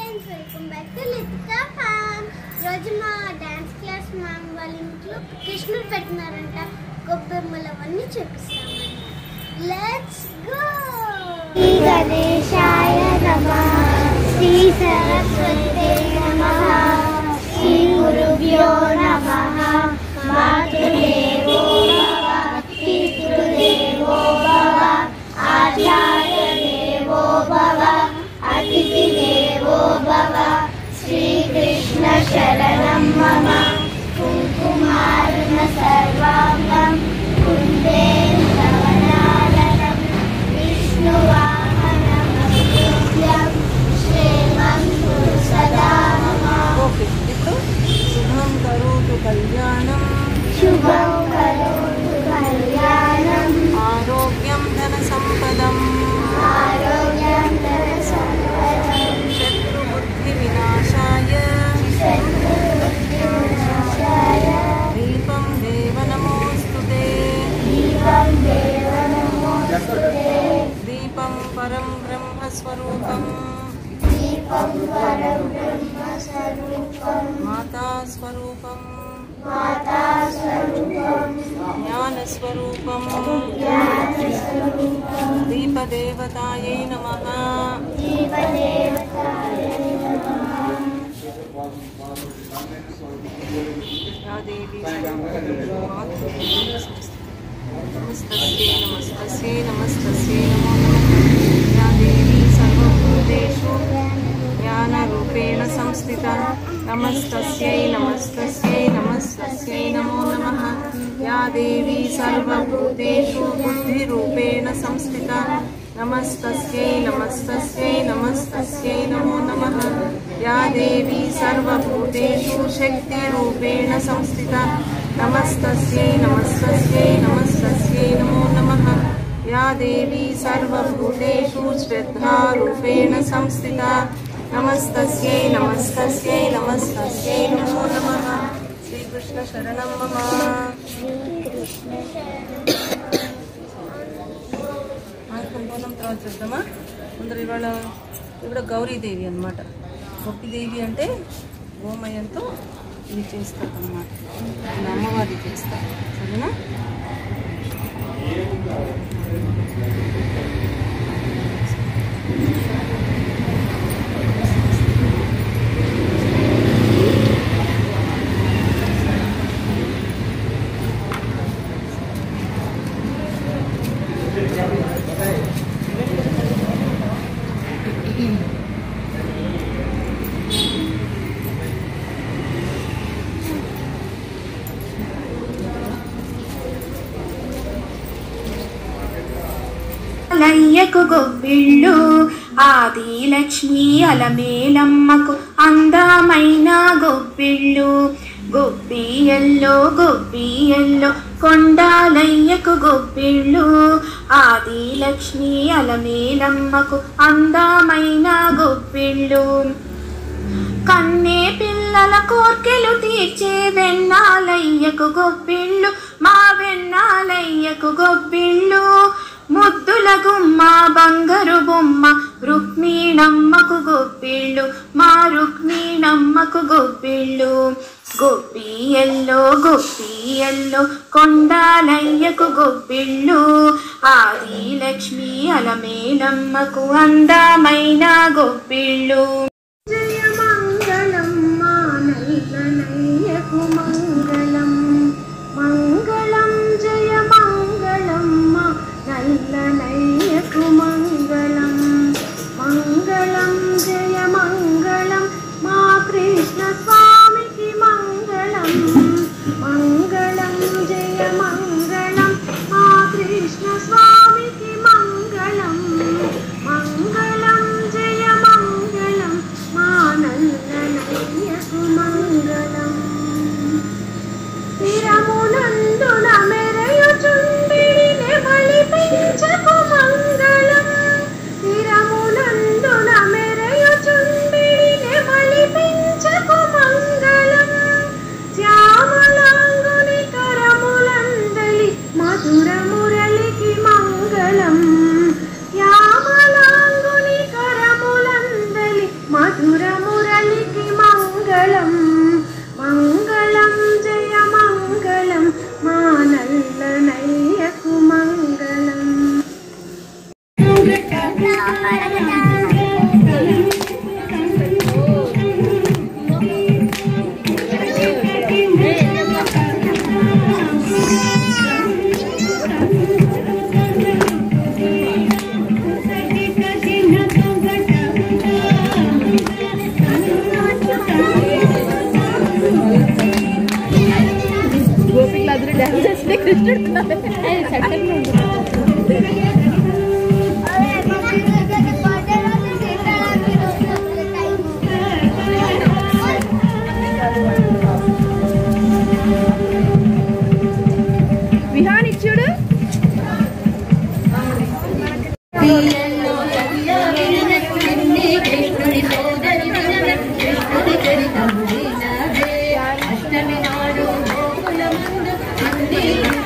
Friends welcome back to Lithika fan రోజు మా dance class ma'am వాళ్ళ ఇంట్లో కృష్ణుడు పెట్టినారంట గొబ్బెమ్మలు అవన్నీ చూపిస్తామంట లెట్స్ గో శ్రీ గణేశాయ నమః శ్రీ సరస్వతే నమః శ్రీ గురుభ్యో నమః మాతృదేవో భవ పితృదేవో భవ ఆచార్య దేవో భవ అతిథి దేవో భవ శ్రీకృష్ణ శరణం మమ కుంకుమారుణ సర్వాంగం కుందే శ్రవణాలయం విష్ణువాహనం శ్రీమం కురు సదా మమ ఓకే ఇప్పుడు శుభం కరోతు కళ్యాణం శుభం కరోతు కళ్యాణం ఆరోగ్యం ధన సంపదం ఆరోగ్యం ధనసంపదం శత్రుబుద్ధి వినాశాయ దీపం దేవ నమోస్తుతే దీపం దేవ నమోస్తుతే దీపం పరం బ్రహ్మ స్వరూపం దీపం పరం బ్రహ్మ స్వరూపం మాతా స్వరూపం మాతా స్వరూపం జ్ఞాన స్వరూపం జ్ఞాన స్వరూపం దీపదేవతాయై నమః దీపదేవతాయ या देवी नमस्तस्यै नमस्तस्यै नमस्तस्यै नमो नमः या देवी सर्वभूतेषु ज्ञानरूपेण संस्थिता नमस्तस्यै नमस्तस्यै नमस्तस्यै नमो नमः या देवी सर्वभूतेषु बुद्धिरूपेण संस्थिता नमस्तस्यै नमस्तस्यै नमस्तस्यै नमो नमः या देवी सर्वभूतेषु शक्तिरूपेण संस्थिता नमस्तस्यै नमस्तस्यै नमस्तस्यै नमो नमः या देवी सर्वभूतेषु श्रद्धारूपेण संस्थिता नमस्तस्यै नमस्तस्यै नमस्तस्यै नमो नमः श्रीकृष्णशरणं मम శ్రీకృష్ణ కుంభనం తర్వాత చూద్దామా ముందర ఇవాళ ఇప్పుడు గౌరీదేవి అనమాట గొప్పిదేవి అంటే గోమయంతో ఇది చేస్తారు అనమాట ఇలా అమ్మవారి చేస్తారు సరేనా లయ్యకు గొబ్బిళ్ళు ఆది లక్ష్మి అలమేలమ్మకు అందమైన గొబ్బిళ్ళు గొబ్బియల్లో గొబ్బియల్లో కొండాలయ్యకు గొబ్బిళ్ళు ఆది లక్ష్మి అలమేలమ్మకు అందమైన గొబ్బిళ్ళు కన్నే పిల్లల కోర్కెలు తీర్చే వెన్నాలయ్యకు గొబ్బిళ్ళు మా వెన్నాలయ్యకు గొబ్బిళ్ళు ముద్దుల గుమ్మ బంగారు బొమ్మ రుక్మిణమ్మకు గొబ్బిళ్ళు మా రుక్మిణమ్మకు గొబ్బిళ్ళు గొబ్బియల్లో గొబ్బియల్లో కొండాలయ్యకు గొబ్బిళ్ళు ఆది లక్ష్మి అలమేలమ్మకు అందమైన గొబ్బిళ్ళు జయ మంగళం మా నల్లనయ్యకు మంగళం మంగళం జయ మంగళం మా నల్లనయ్యకు మంగళం మంగళం జయ మంగళం మా కృష్ణ స్వామికి మంగళం మంగళం జయ మంగళం మా కృష్ణ స్వామికి మంగళం మంగళం జయ మంగళం మా నల్లనయ్యకు మంగళం మధుర మురళికి మంగళం మంగళం జయ మంగళం మా నల్లనయ్యకు మంగళం విహానిచ్చుడు అష్టమి నాడు గోకులమందు అంది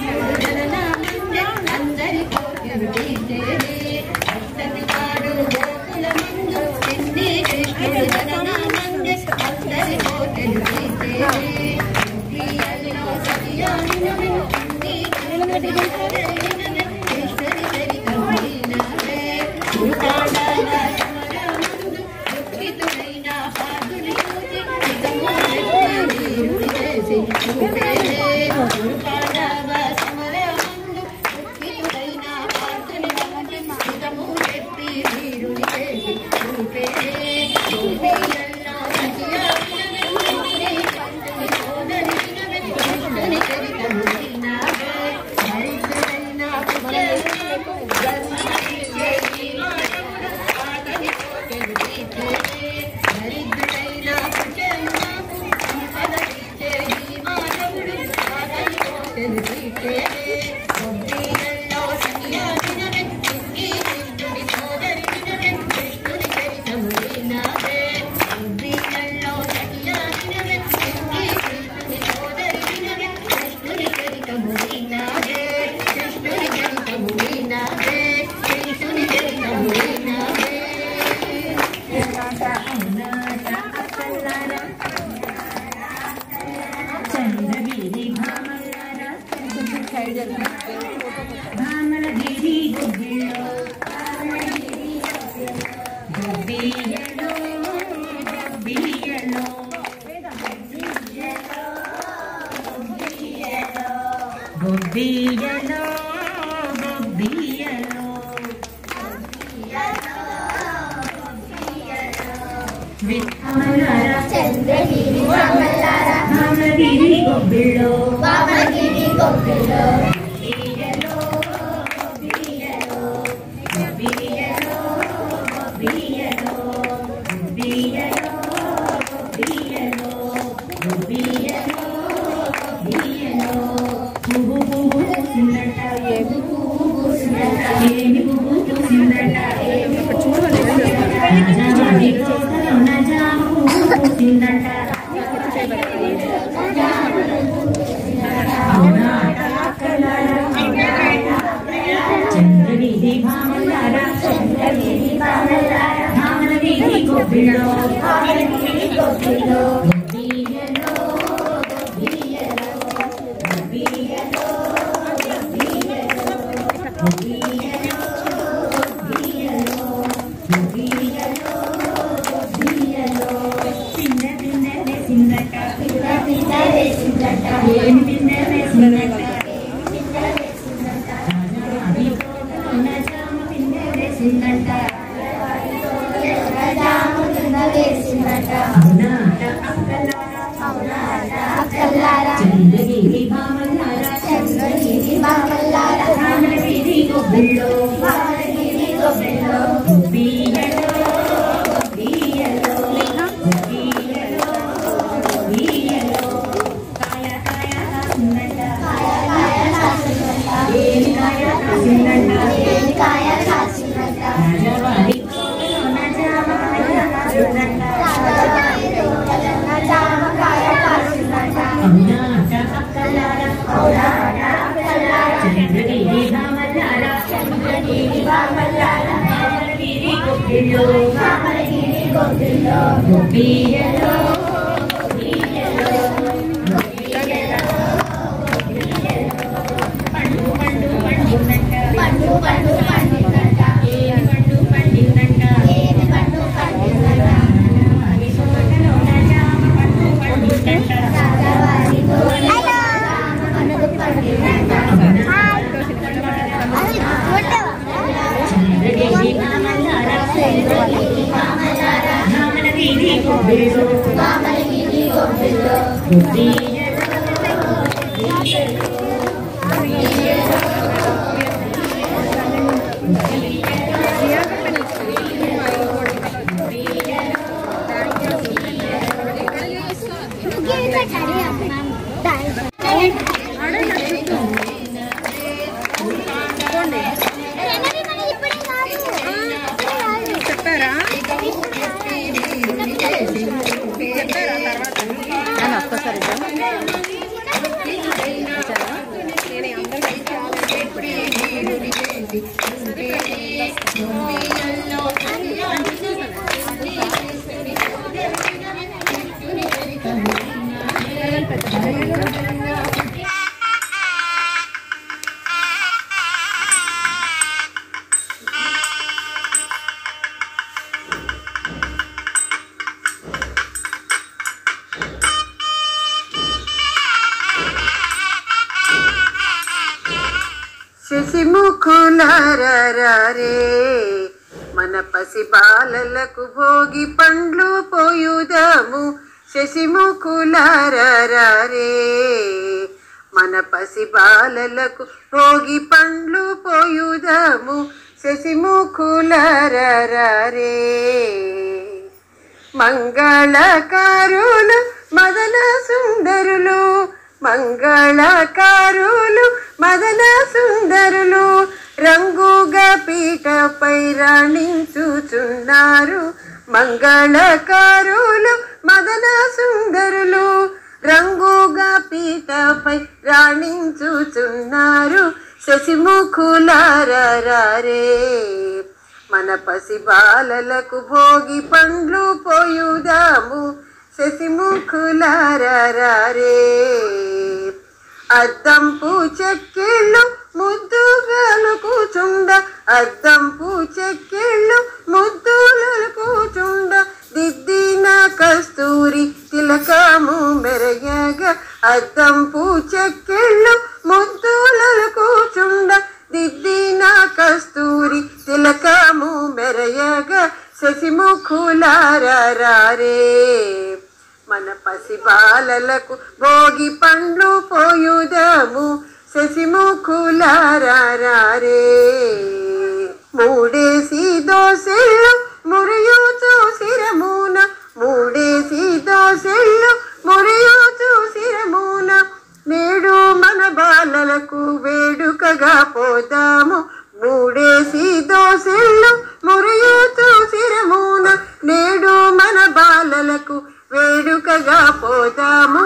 అందరి కోట్యం తీసేది అష్టమి నాడు గోకులమందు నింది కృష్ణుడు జననానంద అందరి కోటలు తీసేది ప్రియల్లో సత్యానినవి నింది కృష్ణుడి జననానంద కృష్ణుడి చరితమైనవే ఉపాడాల సమరమందు దుఃఖితులైన పాదుని చూసి నిజము ఎత్తి నీరుడి చేసి చూపేదే ఉపాడాల సమరమందు దుఃఖితులైన పాదుని చూసి నిజము ఎత్తి నీరుడి చేసి చూపేదే చూపియల్లో సత్యానినవి నింది పండుని సోదరి కృష్ణుని చరితమైనవే దరిద్రులైన పుత్రులకు జన్మనిచ్చే ఈ మానవుడు ఆతని కోటెలు తీర్చేదే. దరిద్రులైన పుత్రులకు సంపదనిచ్చే ఈ మానవుడు ఆతని కోటెలు తీర్చేదే. గొబ్బిళ్ళల్లో సన్యాసినవే, సింగి కృష్ణుని సోదరినవే, కృష్ణుని చరితము వినావే. గొబ్బిళ్ళల్లో సన్యాసినవే, సింగి కృష్ణుని సోదరినవే, కృష్ణుని చరితము వినావే. కృష్ణుని చరితము వినావే. కృష్ణుని చరితము వినావే. చంద్రగిరి భామలారా భామలగిరి గుబ్బిలో గుబ్బియలో గుబ్బియలో గుబ్బియలో గుబ్బియలో విఠమలారా చంద్రగిరి బామలారా భామలగిరి గుబ్బిలో బామగిరి గొప్పలో చంద్రగిరి భామలారా చంద్రగిరి భామలారా భామలగిరి గోపిలో బామగిరి గొప్పలో పిన్న పిన్న వేసిందట పిల్ల వేసిందట ఏమి పిన్న వేసిందట రాజాది తోటలోన జామ పిన్న వేసిందట జాము కింద వేసిందట అవునాట అక్కలారా అక్కల్లారా చంద్రగిరి భామలారా చంద్రగిరి బామలారా భామలగిరి గోపిలో బామగిరి గొప్పలో గోపియలో గోపియలో గోపియలో గోపియలో కాయ కాయ కాసిందట కాయ కాసిందట ఏమి కాయ కాసిందట ఏలికాయ కాసిందట రాజవాడి తోటలోన జామ కాయ కాసిందట గోపియలో పండు పండు పండిందంట పండు పండు పండిందంట ఏమి పండు పండిందంట ఏమి పండు పండిందంట అవి సోటలోన జామ పండు పండిందంట రాజవారి గోల మనకు పండిందంట అది చంద్రదేవి మామలారా మామల వీధి గొబ్బిళ్ళు మామలగిరి గొప్పలో గోపియలో చెప్పారా చెప్పారా తర్వాత అని ఒక్కసారి ఇద్దాం. నేను అందరికీ శశిముఖులారే మన పసి బాలలకు భోగి పండ్లు పోయుదాము శశిముఖులారే మన పసి బాలలకు భోగి పండ్లు పోయుదాము శశిముఖులారే మంగళకారులు మదన సుందరులు మంగళకారులు మదన సుందరులు రంగుగా పీటపై రాణించుచున్నారు మంగళకారులు మదన సుందరులు రంగుగా పీటపై రాణించుచున్నారు శశిముఖులారే మన పసి బాలలకు భోగి పండ్లు పోయుదాము శశిముఖులారే అద్దంపు చెక్కిళ్ళు ముద్దుగలు కూచుండ అద్దంపు చెక్కిళ్ళు ముద్దులు కూచుండ దిద్దిన కస్తూరి తిలకము మెరయగా అద్దంపు చెక్కిళ్ళు ముద్దులు కూచుండ దిద్దిన కస్తూరి తిలకము మెరయగా శశిముఖులారే మన పసి బాలలకు భోగి పండ్లు పోయుదాము శశిముఖులారే మూడేసి దోసెళ్ళు మురియు శిరమున మూడేసి దోసెళ్ళు మురియు శిరమున నేడు మన బాలలకు వేడుకగా పోదాము మూడేసి దోసెళ్ళు మురియుతూ శిరమున నేడు మన బాలలకు వేడుకగా పోదాము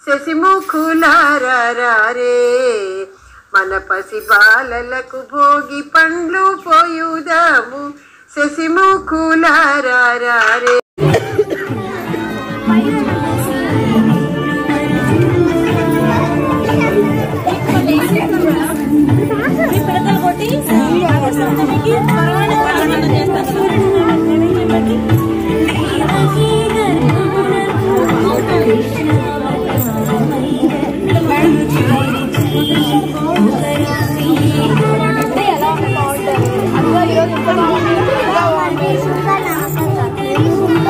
శశిముఖులారే మన పసి బాలలకు భోగి పండ్లు పోయుదాము శశిముఖులారే ఈరోజు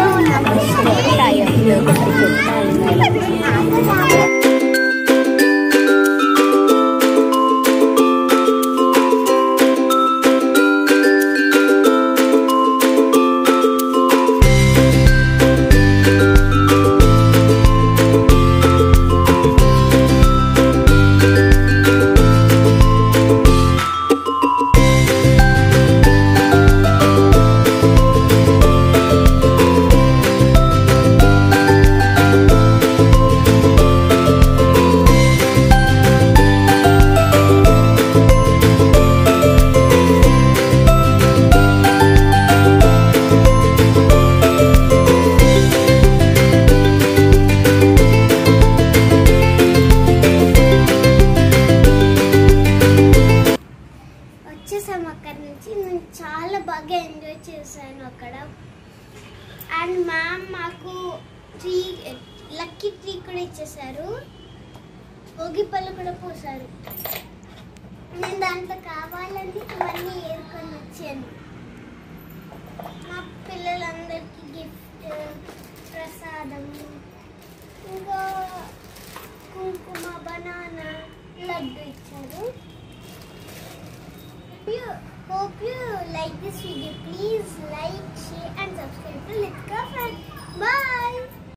చాలా బాగా ఎంజాయ్ చేశాను అక్కడ అండ్ మ్యామ్ మాకు ట్రీ లక్కీ ట్రీ కూడా ఇచ్చేసారు భోగి పళ్ళు కూడా పోసారు నేను దాంట్లో కావాలని ఇవన్నీ ఏరుకొని వచ్చాను మా పిల్లలందరికీ గిఫ్ట్ ప్రసాదం ఇంకా కుంకుమ బనానా లడ్డు ఇచ్చారు Hope you like this video. Please like, share and subscribe to Litka Friend. Bye!